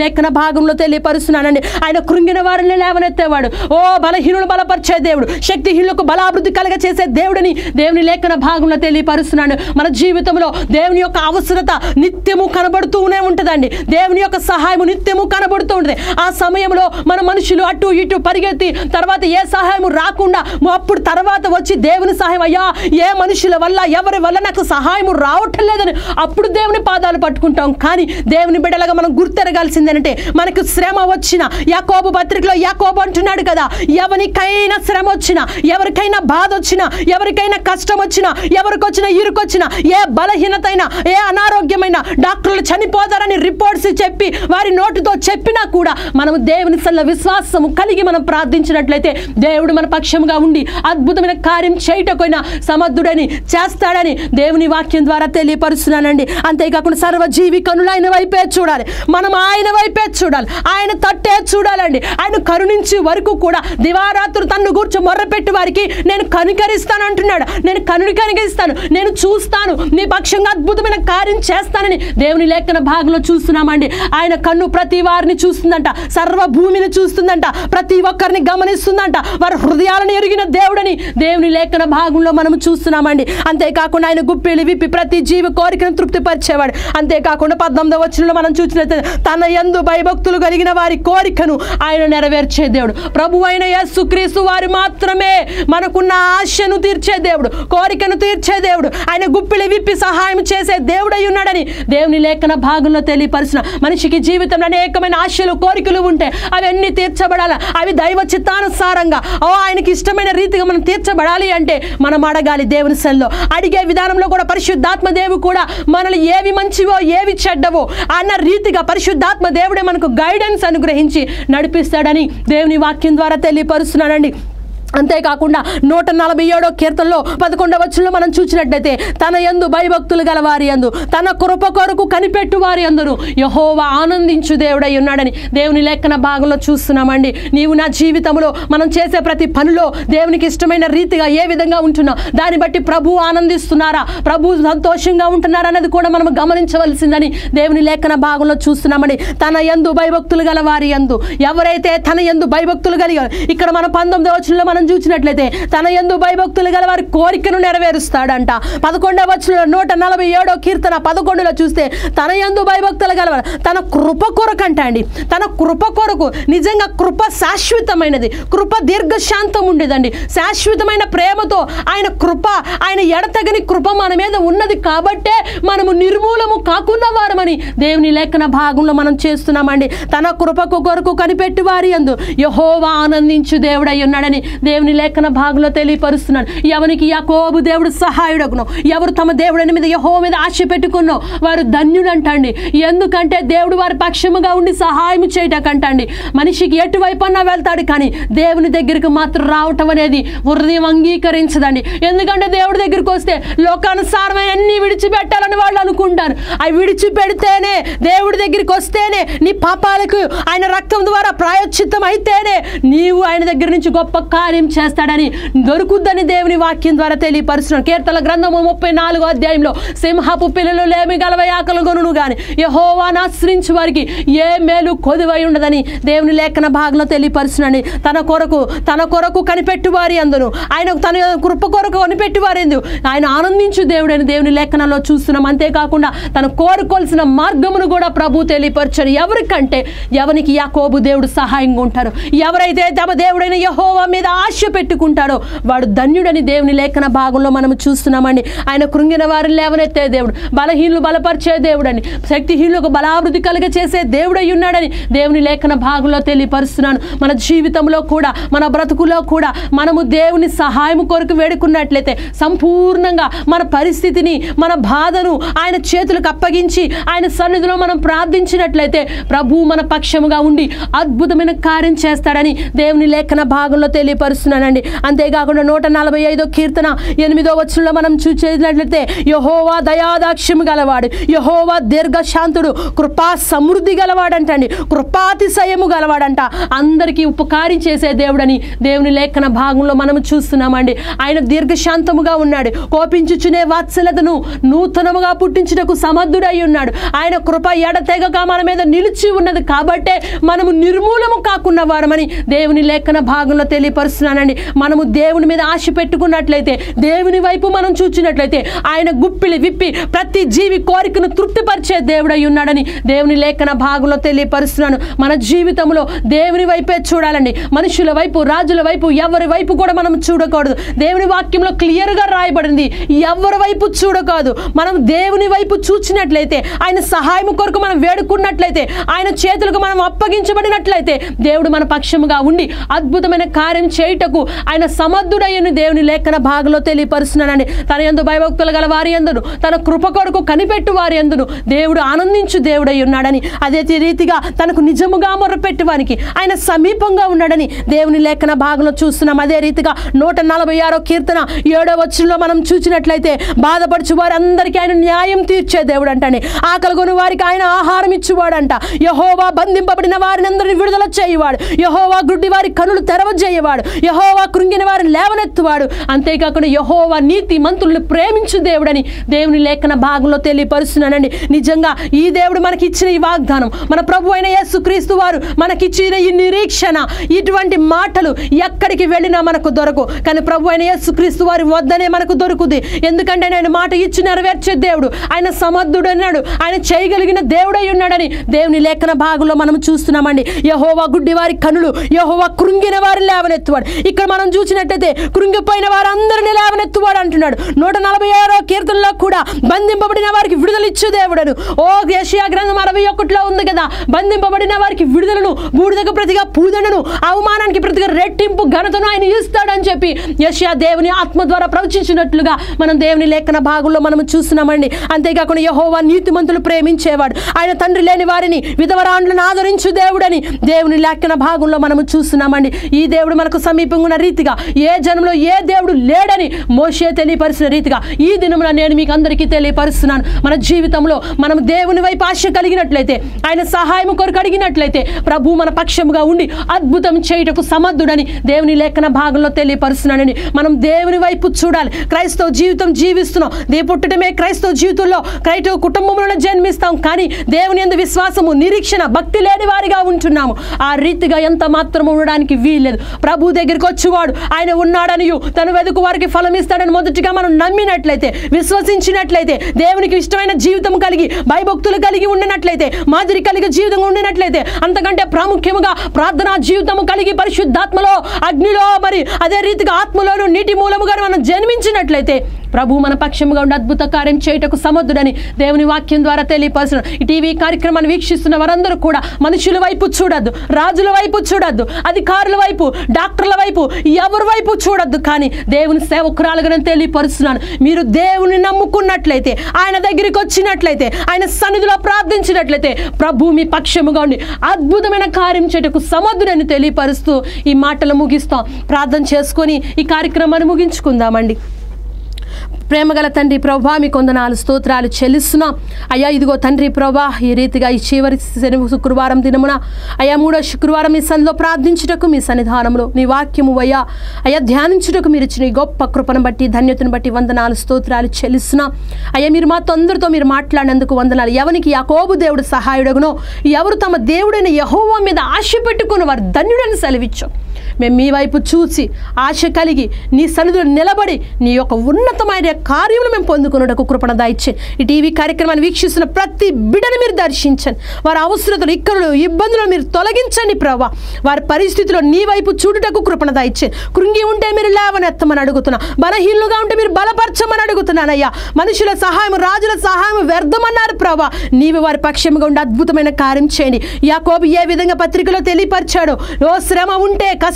లేఖన భాగంలో తెలియపరుస్తున్నానండి ఆయన కృంగిన వారిని లేవనెత్తేవాడు ఓ బలహీనులు బలపరిచే దేవుడు శక్తిహీనులకు బలాభివృద్ధి కలగ చేసే దేవుడిని దేవుని లేఖన భాగంలో తెలియపరుస్తున్నాడు మన జీవితంలో దేవుని యొక్క అవసరత నిత్యము కనబడుతూనే ఉంటుందండి దేవుని యొక్క సహాయము నిత్యము కనబడుతూ ఉంటుంది ఆ సమయంలో మన మనుషులు అటు ఇటు పరిగెత్తి తర్వాత ఏ సహాయము రాకుండా అప్పుడు తర్వాత వచ్చి దేవుని సహాయం అయ్యా ఏ మనుషుల వల్ల ఎవరి వల్ల నాకు సహాయము రావటం లేదని అప్పుడు దేవుని పాదాలు పట్టుకుంటాం కానీ దేవుని బిడ్డలుగా మనం గుర్తెరగాల్సిందేనంటే మనకు శ్రమ వచ్చిన యాకోబు పత్రికలో యాకోబు అంటున్నాడు కదా ఎవరికైనా శ్రమ వచ్చినా ఎవరికైనా బాధ వచ్చినా ఎవరికైనా కష్టం వచ్చినా ఎవరికి వచ్చినా ఇరుకొచ్చినా ఏ బలహీనతైనా ఏ అనారోగ్యమైన డాక్టర్లు చనిపోతారని రిపోర్ట్స్ చెప్పి వారి నోటితో చెప్పినా కూడా మనము దేవుని సల్ల విశ్వాసము కలిగి మనం ప్రార్థించినట్లయితే దేవుడు మన పక్షముగా ఉండి అద్భుతమైన కార్యం చేయటకైనా సమర్థుడని చేస్తాడని దేవుని వాక్యం ద్వారా తెలియపరుస్తున్నానండి అంతేకాకుండా సర్వజీవి కనులు ఆయన వైపే చూడాలి మనం ఆయన వైపే చూడాలి ఆయన తట్టే చూడాలండి ఆయన కరుణించే వరకు కూడా దివారాత్రులు తన్ను కూర్చో మొర్రపెట్టి వారికి నేను కనుకరిస్తాను అంటున్నాడు నేను కనుకరిస్తాను నేను చూస్తాను నీ పక్షంగా అద్భుతమైన కార్యం చేస్తానని దేవుని లేఖన భాగంలో చూస్తున్నామండి ఆయన కన్ను ప్రతి వారిని చూస్తుందంట సర్వ భూమిని చూస్తుందంట ప్రతి ఒక్కరిని గమనిస్తుందంట వారి హృదయాలను ఎరిగిన దేవుడని దేవుని లేఖన భాగంలో మనం చూస్తున్నామండి అంతేకాకుండా ఆయన గుప్పిలి విప్పి ప్రతి జీవి కోరికను తృప్తిపరిచేవాడు అంతేకాకుండా పద్నాలుగో వచనంలో మనం చూసినట్లయితే తన యందు భయభక్తులు కలిగిన వారి కోరికను ఆయన నెరవేర్చే దేవుడు ప్రభు అయిన యేసుక్రీస్తు వారు మాత్రమే మనకున్న ఆశను తీర్చే దేవుడు కోరికను తీర్చే దేవుడు ఆయన గుప్పిలి విప్పి సహాయం చేసే దేవుడై ఉన్నాడని దేవుని లేఖన భాగంలో తెలియపరిచిన మనిషికి జీవితంలో అనేకమైన ఆశలు కోరికలు ఉంటే అవన్నీ తీర్చబడాలి అవి దైవ చిత్తానుసారంగా ఓ ఆయనకి ఇష్టమైన రీతిగా మనం తీర్చబడాలి అంటే మనం అడగాలి దేవుని సెల్లో అడిగే విధానంలో కూడా పరిశుద్ధాత్మ దేవుడు కూడా మనల్ని ఏవి మంచివో ఏవి చెడ్డవో అన్న రీతిగా పరిశుద్ధాత్మ దేవుడే మనకు గైడెన్స్ అనుగ్రహించి నడిపిస్తాడని దేవుని వాక్యం ద్వారా తెలియపరుస్తున్నానండి అంతేకాకుండా నూట నలభై ఏడో కీర్తనలో పదకొండవ వచనంలో మనం చూసినట్లయితే తన యందు భయభక్తులు గల వారి యందు తన కృప కొరకు కనిపెట్టు వారి అందును యహోవా ఆనందించు దేవుడై ఉన్నాడని దేవుని లేఖన భాగంలో చూస్తున్నామండి నీవు నా జీవితంలో మనం చేసే ప్రతి పనిలో దేవునికి ఇష్టమైన రీతిగా ఏ విధంగా ఉంటున్నావు దాన్ని బట్టి ప్రభు ఆనందిస్తున్నారా ప్రభు సంతోషంగా ఉంటున్నారా అనేది కూడా మనం గమనించవలసిందని దేవుని లేఖన భాగంలో చూస్తున్నామండి తన యందు భయభక్తులు గల వారి యందు ఎవరైతే తన యందు భయభక్తులు కలిగి ఇక్కడ మన పంతొమ్మిదో వచనంలో మనం చూసినట్లయితే తన యందు భయభక్తులు గల వారి కోరికను నెరవేరుస్తాడంట పదకొండవ వచనంలో నూట నలభై ఏడో కీర్తన పదకొండులో చూస్తే తన యందు భయభక్తులు గలవారు తన కృప కొరకు అంట అండి తన కృప కొరకు నిజంగా కృప శాశ్వతమైనది కృప దీర్ఘశాంతం ఉండేదండి శాశ్వతమైన ప్రేమతో ఆయన కృప ఆయన ఎడతగని కృప మన మీద ఉన్నది కాబట్టే మనము నిర్మూలము కాకుండా వారమని దేవుని లేఖన భాగంలో మనం చేస్తున్నామండి తన కృపకు కొరకు కనిపెట్టి వారి అందు యహోవా ఆనందించు దేవుడై ఉన్నాడని దేవుని లేఖన భాగంలో తెలియపరుస్తున్నాడు ఎవరికి యాకోబు దేవుడు సహాయుడగునో ఎవరు తమ దేవుడిని మీద యహో మీద ఆశ పెట్టుకున్నో వారు ధన్యుడంటండి ఎందుకంటే దేవుడు వారి పక్షముగా ఉండి సహాయం చేయటకంటండి మనిషికి ఎటువైపు అన్నా వెళ్తాడు కానీ దేవుని దగ్గరికి మాత్రం రావటం అనేది హృదయం అంగీకరించదండి ఎందుకంటే దేవుడి దగ్గరికి వస్తే లోకానుసారమైన అన్ని విడిచిపెట్టాలని వాళ్ళు అనుకుంటారు అవి విడిచిపెడితేనే దేవుడి దగ్గరికి వస్తేనే నీ పాపాలకు ఆయన రక్తం ద్వారా ప్రాయశ్చిత్తం అయితేనే నీవు ఆయన దగ్గర నుంచి గొప్ప కార్యం చేస్తాడని దొరుకుద్దని దేవుని వాక్యం ద్వారా తెలియపరుస్తున్నాడు కీర్తన గ్రంథము ముప్పై నాలుగో అధ్యాయంలో సింహపు పిల్లలు లేమి గలవ ఆకలి గొనును గాని యహోవాను ఆశ్రయించు వారికి ఏ మేలు కొదువై ఉండదని దేవుని లేఖన భాగంలో తెలియపరుస్తున్నాడు తన కొరకు తన కొరకు కనిపెట్టు వారి అందును ఆయన తన కృప కొరకు కనిపెట్టు వారి అందు ఆయన ఆనందించు దేవుడని దేవుని లేఖనంలో చూస్తున్నాం అంతేకాకుండా తను కోరుకోవాల్సిన మార్గమును కూడా ప్రభు తెలియపరచాడు ఎవరికంటే ఎవరికి యాకోబు దేవుడు సహాయంగా ఉంటారు ఎవరైతే తమ దేవుడైన యహోవా మీద ఆశ పెట్టుకుంటాడో వాడు ధన్యుడని దేవుని లేఖన భాగంలో మనం చూస్తున్నామండి ఆయన కృంగిన వారిని లేవనెత్తే దేవుడు బలహీనులు బలపరిచే దేవుడని శక్తిహీనులకు బలాభివృద్ధి కలుగ చేసే దేవుడై ఉన్నాడని దేవుని లేఖన భాగంలో తెలియపరుస్తున్నాను మన జీవితంలో కూడా మన బ్రతుకులో కూడా మనము దేవుని సహాయం కొరకు వేడుకున్నట్లయితే సంపూర్ణంగా మన పరిస్థితిని మన బాధను ఆయన చేతులకు అప్పగించి ఆయన సన్నిధిలో మనం ప్రార్థించినట్లయితే ప్రభు మన పక్షముగా ఉండి అద్భుతమైన కార్యం చేస్తాడని దేవుని లేఖన భాగంలో తెలియపరుస్తున్నాను తెలియపరుస్తున్నానండి అంతేకాకుండా నూట నలభై ఐదో కీర్తన ఎనిమిదో వచ్చంలో మనం చూసేటట్లయితే యహోవా దయాదాక్ష్యము గలవాడు యహోవా దీర్ఘశాంతుడు కృపా సమృద్ధి గలవాడంటండి కృపాతిశయము గలవాడంట అందరికీ ఉపకారం చేసే దేవుడని దేవుని లేఖన భాగంలో మనం చూస్తున్నామండి ఆయన దీర్ఘశాంతముగా ఉన్నాడు కోపించుచునే వాత్సలతను నూతనముగా పుట్టించుటకు సమర్థుడై ఉన్నాడు ఆయన కృప ఎడతెగక మన మీద నిలిచి ఉన్నది కాబట్టే మనము నిర్మూలము కాకున్న వారమని దేవుని లేఖన భాగంలో తెలియపరుస్తున్నానండి మనము దేవుని మీద ఆశ పెట్టుకున్నట్లయితే దేవుని వైపు మనం చూచినట్లయితే ఆయన గుప్పిలి విప్పి ప్రతి జీవి కోరికను తృప్తిపరిచే దేవుడై ఉన్నాడని దేవుని లేఖన భాగంలో తెలియపరుస్తున్నాను మన జీవితంలో దేవుని వైపే చూడాలండి మనుషుల వైపు రాజుల వైపు ఎవరి వైపు కూడా మనం చూడకూడదు దేవుని వాక్యంలో క్లియర్గా రాయబడింది ఎవరి వైపు చూడకూడదు మనం దేవుని వైపు చూచినట్లయితే ఆయన సహాయం కొరకు మనం వేడుకున్నట్లయితే ఆయన చేతులకు మనం అప్పగించబడినట్లయితే దేవుడు మన పక్షముగా ఉండి అద్భుతమైన కార్యం చేయుటకు ఆయన సమర్థుడయ్యని దేవుని లేఖన భాగంలో తెలియపరుస్తున్నానండి తన ఎందు భయభక్తులు గల వారి ఎందును తన కృప కొరకు కనిపెట్టు వారి ఎందును దేవుడు ఆనందించు దేవుడై ఉన్నాడని అదే రీతిగా తనకు నిజముగా మొరపెట్టు వారికి ఆయన సమీపంగా ఉన్నాడని దేవుని లేఖన భాగంలో చూస్తున్నాం అదే రీతిగా నూట నలభై ఆరో కీర్తన ఏడో వచ్చంలో మనం చూసినట్లయితే బాధపడుచు వారందరికీ ఆయన న్యాయం తీర్చే దేవుడు అంటండి ఆకలిగొని వారికి ఆయన ఆహారం ఇచ్చువాడంట యహోవా బంధింపబడిన వారిని అందరిని విడుదల చేయువాడు యహోవా గుడ్డి వారి కనులు తెరవజేయవాడు యహోవా కృంగిన వారిని లేవనెత్తువాడు అంతేకాకుండా యహోవా నీతి మంత్రులను ప్రేమించు దేవుడని దేవుని లేఖన భాగంలో తెలియపరుస్తున్నానండి నిజంగా ఈ దేవుడు మనకి ఇచ్చిన ఈ వాగ్దానం మన ప్రభు అయిన యేసుక్రీస్తు వారు మనకిచ్చిన ఈ నిరీక్షణ ఇటువంటి మాటలు ఎక్కడికి వెళ్ళినా మనకు దొరకు కానీ ప్రభు అయిన యేసుక్రీస్తు వారి వద్దనే మనకు దొరుకుతుంది ఎందుకంటే ఆయన మాట ఇచ్చి నెరవేర్చే దేవుడు ఆయన సమర్థుడు అన్నాడు ఆయన చేయగలిగిన దేవుడై ఉన్నాడని దేవుని లేఖన భాగంలో మనం చూస్తున్నామండి యహోవా గుడ్డి వారి కనులు యహోవా కృంగిన వారిని లేవనెత్తువాడు ఇక్కడ మనం చూసినట్టయితే కృంగిపోయిన వారందరినీ లేవనెత్తువాడు అంటున్నాడు నూట నలభై ఆరో కీర్తనలో కూడా బంధింపబడిన వారికి విడుదల ఇచ్చు దేవుడను ఓ ఏషియా గ్రంథం అరవై ఒకటిలో ఉంది కదా బంధింపబడిన వారికి విడుదలను బూడిదకు ప్రతిగా పూదనను అవమానానికి ప్రతిగా రెట్టింపు ఘనతను ఆయన ఇస్తాడని చెప్పి యషియా దేవుని ఆత్మ ద్వారా ప్రవచించినట్లుగా మనం దేవుని లేఖన భాగంలో మనం చూస్తున్నామండి అంతేకాకుండా యహోవా నీతిమంతులు ప్రేమించేవాడు ఆయన తండ్రి లేని వారిని విధవరాండ్లను ఆదరించు దేవుడని దేవుని లేఖన భాగంలో మనము చూస్తున్నామండి ఈ దేవుడు మనకు సమీపంగా ఉన్న రీతిగా ఏ జనంలో ఏ దేవుడు లేడని మోషే తెలియపరిచిన రీతిగా ఈ దినమున నేను మీకు అందరికీ తెలియపరుస్తున్నాను మన జీవితంలో మనం దేవుని వైపు ఆశ కలిగినట్లయితే ఆయన సహాయం కొరకు అడిగినట్లయితే ప్రభు మన పక్షముగా ఉండి అద్భుతం చేయుటకు సమర్థుడని దేవుని లేఖన భాగంలో తెలియపరుస్తున్నానని మనం దేవుని వైపు చూడాలి క్రైస్తవ జీవితం జీవిస్తున్నాం దే పుట్టడమే క్రైస్తవ జీవితంలో క్రైస్తవ కుటుంబంలో జన్మిస్తాం కానీ దేవుని ఎందు విశ్వాసము నిరీక్షణ భక్తి లేని వారిగా ఉంటున్నాము ఆ రీతిగా ఎంత మాత్రం ఉండడానికి వీల్లేదు ప్రభు దగ్గరికి వచ్చేవాడు ఆయన ఉన్నాడనియు తను వెతుకు వారికి ఫలం ఇస్తాడని మొదటిగా మనం నమ్మినట్లయితే విశ్వసించినట్లయితే దేవునికి ఇష్టమైన జీవితం కలిగి భయభక్తులు కలిగి ఉండినట్లయితే మాదిరి కలిగి జీవితం ఉండినట్లయితే అంతకంటే ప్రాముఖ్యముగా ప్రార్థనా జీవితము కలిగి పరిశుద్ధాత్మలో అగ్నిలో మరి అదే రీతిగా ఆత్మలోను నీటి మూలముగా మనం జన్మించినట్లయితే ప్రభు మన పక్షముగా ఉండి అద్భుత కార్యం చేయుటకు సమర్థుడని దేవుని వాక్యం ద్వారా తెలియపరుచిన ఈ టీవీ కార్యక్రమాన్ని వీక్షిస్తున్న వారందరూ కూడా మనుషుల వైపు చూడొద్దు రాజుల వైపు చూడొద్దు అధికారుల వైపు డాక్టర్ల వైపు ఎవరి వైపు చూడొద్దు కానీ దేవుని సేవకురాలుగా నేను తెలియపరుస్తున్నాను మీరు దేవుని నమ్ముకున్నట్లయితే ఆయన దగ్గరికి వచ్చినట్లయితే ఆయన సన్నిధిలో ప్రార్థించినట్లయితే ప్రభు మీ పక్షముగా ఉండి అద్భుతమైన కార్యం చేయటకు సమర్థుడని తెలియపరుస్తూ ఈ మాటలు ముగిస్తాం ప్రార్థన చేసుకొని ఈ కార్యక్రమాన్ని ముగించుకుందామండి ప్రేమగల తండ్రి ప్రభా మీ కొందనాలు స్తోత్రాలు చెల్లిస్తున్నాం అయ్యా ఇదిగో తండ్రి ప్రభా ఈ రీతిగా ఈ చివరి శని శుక్రవారం దినమున అయ్యా మూడో శుక్రవారం మీ సన్నిలో ప్రార్థించుటకు మీ సన్నిధానంలో నీ వాక్యము అయ్యా అయ్యా ధ్యానించుటకు మీరు ఇచ్చిన ఈ గొప్ప కృపను బట్టి ధన్యతను బట్టి వందనాలు స్తోత్రాలు చెల్లిస్తున్నాం అయ్యా మీరు మా తొందరతో మీరు మాట్లాడినందుకు వందనాలు ఎవరికి యాకోబు దేవుడు సహాయుడగునో ఎవరు తమ దేవుడైన యహోవా మీద ఆశ పెట్టుకున్న వారు ధన్యుడని సెలవిచ్చాం మేము మీ వైపు చూసి ఆశ కలిగి నీ సన్నిధిలో నిలబడి నీ యొక్క ఉన్నతమైన కార్యములు మేము పొందుకున్నటకు కృపణ దాయిచ్చే ఈ టీవీ కార్యక్రమాన్ని వీక్షిస్తున్న ప్రతి బిడ్డను మీరు దర్శించండి వారి అవసరతలు ఇక్కడలు ఇబ్బందులు మీరు తొలగించండి ప్రభా వారి పరిస్థితిలో నీ వైపు చూడుటకు కృపణ దాయిచ్చే కృంగి ఉంటే మీరు లేవనెత్తమని అడుగుతున్నా బలహీనులుగా ఉంటే మీరు బలపరచమని అడుగుతున్నానయ్యా మనుషుల సహాయం రాజుల సహాయం వ్యర్థమన్నారు ప్రభా నీవు వారి పక్షముగా ఉండి అద్భుతమైన కార్యం చేయండి యాకోబు ఏ విధంగా పత్రికలో తెలియపరిచాడో ఓ శ్రమ ఉంటే కష్టం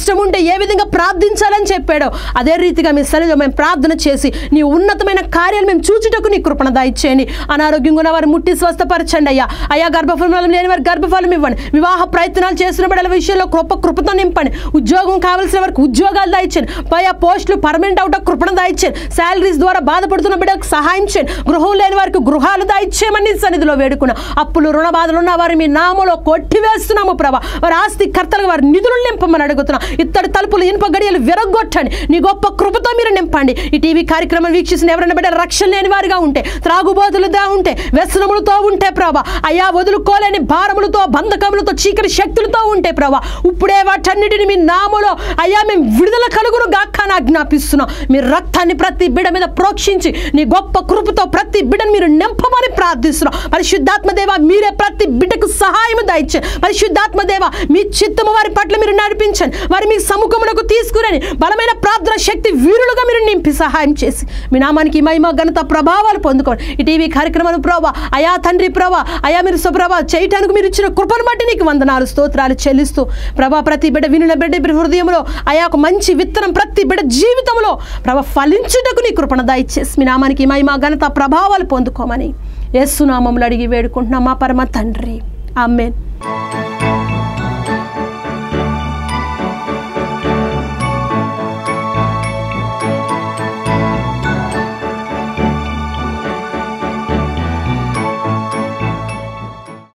కష్టం ఉంటే ఏ విధంగా ప్రార్థించాలని చెప్పాడో అదే రీతిగా మీ సన్నిధిలో మేము ప్రార్థన చేసి నీ ఉన్నతమైన కార్యాలు మేము చూచుటకు నీ కృపణ దాయిచ్చేయండి అనారోగ్యంగా ఉన్న వారు ముట్టి స్వస్థపరచండి అయ్యా అయ్యా గర్భఫలం లేని వారికి గర్భఫలం ఇవ్వండి వివాహ ప్రయత్నాలు చేసిన బిడ్డల విషయంలో కృప కృపతో నింపండి ఉద్యోగం కావాల్సిన వారికి ఉద్యోగాలు దాయిచ్చండి పైగా పోస్టులు పర్మనెంట్ అవుట కృపణ దాయిచ్చాను శాలరీస్ ద్వారా బాధపడుతున్న బిడ్డలకు సహాయం చేయండి గృహం లేని వారికి గృహాలు దాయిచ్చేయమని నీ సన్నిధిలో వేడుకున్నా అప్పులు రుణ బాధలు ఉన్న వారి మీ నామలో కొట్టివేస్తున్నాము ప్రభా వారి ఆస్తి కర్తలు వారి నిధులు నింపమని అడుగుతున్నాం ఇత్తడి తలుపులు ఇనుప గడియలు విరగొట్టండి నీ గొప్ప కృపతో మీరు నింపండి ఈ టీవీ కార్యక్రమం వీక్షిస్తున్న ఎవరైనా బిడ్డ రక్షణ లేని వారిగా ఉంటే త్రాగుబోతులుగా ఉంటే వ్యసనములతో ఉంటే ప్రభా అయ్యా వదులుకోలేని భారములతో బంధకములతో చీకటి శక్తులతో ఉంటే ప్రభా ఇప్పుడే వాటన్నిటిని మీ నామలో అయ్యా మేము విడుదల కలుగును గాక అని ఆజ్ఞాపిస్తున్నాం మీ రక్తాన్ని ప్రతి బిడ మీద ప్రోక్షించి నీ గొప్ప కృపతో ప్రతి బిడ్డను మీరు నింపమని ప్రార్థిస్తున్నాం పరిశుద్ధాత్మ దేవ మీరే ప్రతి బిడ్డకు సహాయము దయచండి పరిశుద్ధాత్మ దేవ మీ చిత్తము వారి పట్ల మీరు నడిపించండి వారి మీ సముఖమునకు తీసుకురని బలమైన ప్రార్థన శక్తి వీరులుగా మీరు నింపి సహాయం చేసి మీ నామానికి మహిమ ఘనత ప్రభావాలు పొందుకోండి ఈ టీవీ కార్యక్రమాలు ప్రభా అయా తండ్రి ప్రభా అయా మీరు సుప్రభా చేయటానికి మీరు ఇచ్చిన కృపను బట్టి నీకు వందనాలు స్తోత్రాలు చెల్లిస్తూ ప్రభా ప్రతి బిడ్డ వినిన బిడ్డ బిడ్డ హృదయంలో అయా ఒక మంచి విత్తనం ప్రతి బిడ్డ జీవితంలో ప్రభా ఫలించుటకు నీ కృపణ దయచేసి మీ నామానికి మహిమ ఘనత ప్రభావాలు పొందుకోమని యేసునామంలో అడిగి వేడుకుంటున్నాం మా పరమ తండ్రి ఆమెన్